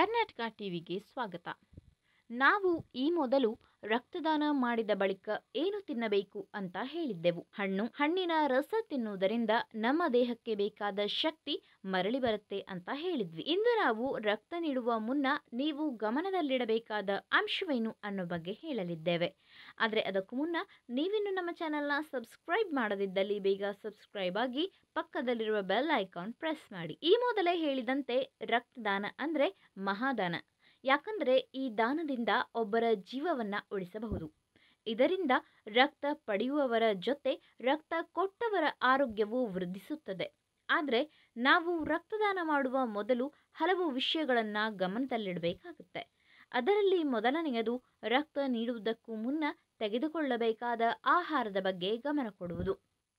ಕರ್ನಾಟಕ ಟಿವಿಗೆ ಸ್ವಾಗತ ನಾವು ಈ ಮೊದಲು ರಕ್ತದಾನ ಮಾಡಿದ ಬಳಿಕ ಏನು ತಿನ್ನಬೇಕು ಅಂತ ಹೇಳಿದ್ದೆವು ಹಣ್ಣು ಹಣ್ಣಿನ ರಸ ತಿನ್ನುವುದರಿಂದ ನಮ್ಮ ದೇಹಕ್ಕೆ ಬೇಕಾದ ಶಕ್ತಿ ಮರಳಿ ಬರುತ್ತೆ ಅಂತ ಹೇಳಿದ್ವಿ ಇಂದು ನಾವು ರಕ್ತ ನೀಡುವ ಮುನ್ನ ನೀವು ಗಮನದಲ್ಲಿಡಬೇಕಾದ ಅಂಶವೇನು ಅನ್ನೋ ಬಗ್ಗೆ ಹೇಳಲಿದ್ದೇವೆ ಆದರೆ ಅದಕ್ಕೂ ಮುನ್ನ ನೀವಿನ್ನು ನಮ್ಮ ಚಾನೆಲ್ನ ಸಬ್ಸ್ಕ್ರೈಬ್ ಮಾಡದಿದ್ದಲ್ಲಿ ಬೇಗ ಸಬ್ಸ್ಕ್ರೈಬ್ ಆಗಿ ಪಕ್ಕದಲ್ಲಿರುವ ಬೆಲ್ ಐಕಾನ್ ಪ್ರೆಸ್ ಮಾಡಿ ಈ ಮೊದಲೇ ಹೇಳಿದಂತೆ ರಕ್ತದಾನ ಅಂದರೆ ಮಹಾದಾನ ಯಾಕಂದರೆ ಈ ದಾನದಿಂದ ಒಬ್ಬರ ಜೀವವನ್ನ ಉಳಿಸಬಹುದು ಇದರಿಂದ ರಕ್ತ ಪಡೆಯುವವರ ಜೊತೆ ರಕ್ತ ಕೊಟ್ಟವರ ಆರೋಗ್ಯವು ವೃದ್ಧಿಸುತ್ತದೆ ಆದರೆ ನಾವು ರಕ್ತದಾನ ಮಾಡುವ ಮೊದಲು ಹಲವು ವಿಷಯಗಳನ್ನು ಗಮನದಲ್ಲಿಡಬೇಕಾಗುತ್ತೆ ಅದರಲ್ಲಿ ಮೊದಲನೆಯದು ರಕ್ತ ನೀಡುವುದಕ್ಕೂ ಮುನ್ನ ತೆಗೆದುಕೊಳ್ಳಬೇಕಾದ ಆಹಾರದ ಬಗ್ಗೆ ಗಮನ ಕೊಡುವುದು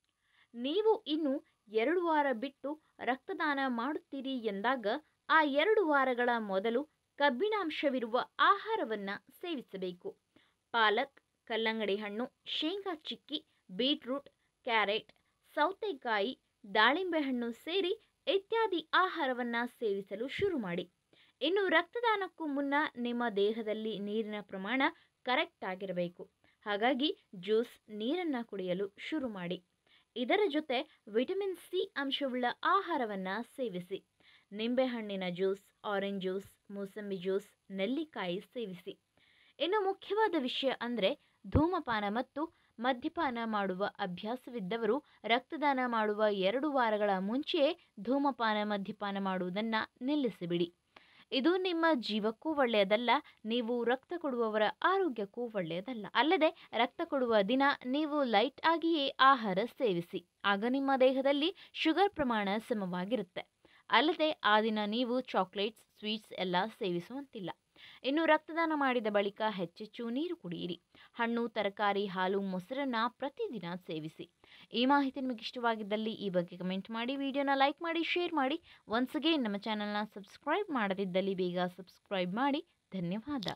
ನೀವು ಇನ್ನು ಎರಡು ವಾರ ಬಿಟ್ಟು ರಕ್ತದಾನ ಮಾಡುತ್ತೀರಿ ಎಂದಾಗ ಆ ಎರಡು ವಾರಗಳ ಮೊದಲು ಕಬ್ಬಿಣಾಂಶವಿರುವ ಆಹಾರವನ್ನು ಸೇವಿಸಬೇಕು ಪಾಲಕ್ ಕಲ್ಲಂಗಡಿ ಹಣ್ಣು ಶೇಂಗಾ ಚಿಕ್ಕಿ ಬೀಟ್ರೂಟ್ ಕ್ಯಾರೆಟ್ ಸೌತೆಕಾಯಿ ದಾಳಿಂಬೆ ಹಣ್ಣು ಸೇರಿ ಇತ್ಯಾದಿ ಆಹಾರವನ್ನು ಸೇವಿಸಲು ಶುರು ಮಾಡಿ ಇನ್ನು ರಕ್ತದಾನಕ್ಕೂ ಮುನ್ನ ನಿಮ್ಮ ದೇಹದಲ್ಲಿ ನೀರಿನ ಪ್ರಮಾಣ ಕರೆಕ್ಟ್ ಆಗಿರಬೇಕು ಹಾಗಾಗಿ ಜ್ಯೂಸ್ ನೀರನ್ನು ಕುಡಿಯಲು ಶುರು ಮಾಡಿ ಇದರ ಜೊತೆ ವಿಟಮಿನ್ ಸಿ ಅಂಶವುಳ್ಳ ಆಹಾರವನ್ನು ಸೇವಿಸಿ ನಿಂಬೆಹಣ್ಣಿನ ಜ್ಯೂಸ್ ಆರೆಂಜ್ ಜ್ಯೂಸ್ ಮೂಸಂಬಿ ಜ್ಯೂಸ್ ನೆಲ್ಲಿಕಾಯಿ ಸೇವಿಸಿ ಇನ್ನು ಮುಖ್ಯವಾದ ವಿಷಯ ಅಂದರೆ ಧೂಮಪಾನ ಮತ್ತು ಮದ್ಯಪಾನ ಮಾಡುವ ಅಭ್ಯಾಸವಿದ್ದವರು ರಕ್ತದಾನ ಮಾಡುವ ಎರಡು ವಾರಗಳ ಮುಂಚೆಯೇ ಧೂಮಪಾನ ಮದ್ಯಪಾನ ಮಾಡುವುದನ್ನು ನಿಲ್ಲಿಸಿಬಿಡಿ ಇದು ನಿಮ್ಮ ಜೀವಕ್ಕೂ ಒಳ್ಳೆಯದಲ್ಲ ನೀವು ರಕ್ತ ಕೊಡುವವರ ಆರೋಗ್ಯಕ್ಕೂ ಒಳ್ಳೆಯದಲ್ಲ ಅಲ್ಲದೆ ರಕ್ತ ಕೊಡುವ ದಿನ ನೀವು ಲೈಟ್ ಆಗಿಯೇ ಆಹಾರ ಸೇವಿಸಿ ಆಗ ನಿಮ್ಮ ದೇಹದಲ್ಲಿ ಶುಗರ್ ಪ್ರಮಾಣ ಸಮವಾಗಿರುತ್ತೆ ಅಲ್ಲದೆ ಆ ದಿನ ನೀವು ಚಾಕ್ಲೇಟ್ಸ್ ಸ್ವೀಟ್ಸ್ ಎಲ್ಲ ಸೇವಿಸುವಂತಿಲ್ಲ ಇನ್ನು ರಕ್ತದಾನ ಮಾಡಿದ ಬಳಿಕ ಹೆಚ್ಚೆಚ್ಚು ನೀರು ಕುಡಿಯಿರಿ ಹಣ್ಣು ತರಕಾರಿ ಹಾಲು ಮೊಸರನ್ನ ಪ್ರತಿದಿನ ಸೇವಿಸಿ ಈ ಮಾಹಿತಿ ನಿಮಗೆ ಇಷ್ಟವಾಗಿದ್ದಲ್ಲಿ ಈ ಬಗ್ಗೆ ಕಮೆಂಟ್ ಮಾಡಿ ವಿಡಿಯೋನ ಲೈಕ್ ಮಾಡಿ ಶೇರ್ ಮಾಡಿ ಒನ್ಸ್ ಅಗೇನ್ ನಮ್ಮ ಚಾನಲ್ನ ಸಬ್ಸ್ಕ್ರೈಬ್ ಮಾಡದಿದ್ದಲ್ಲಿ ಬೇಗ ಸಬ್ಸ್ಕ್ರೈಬ್ ಮಾಡಿ ಧನ್ಯವಾದ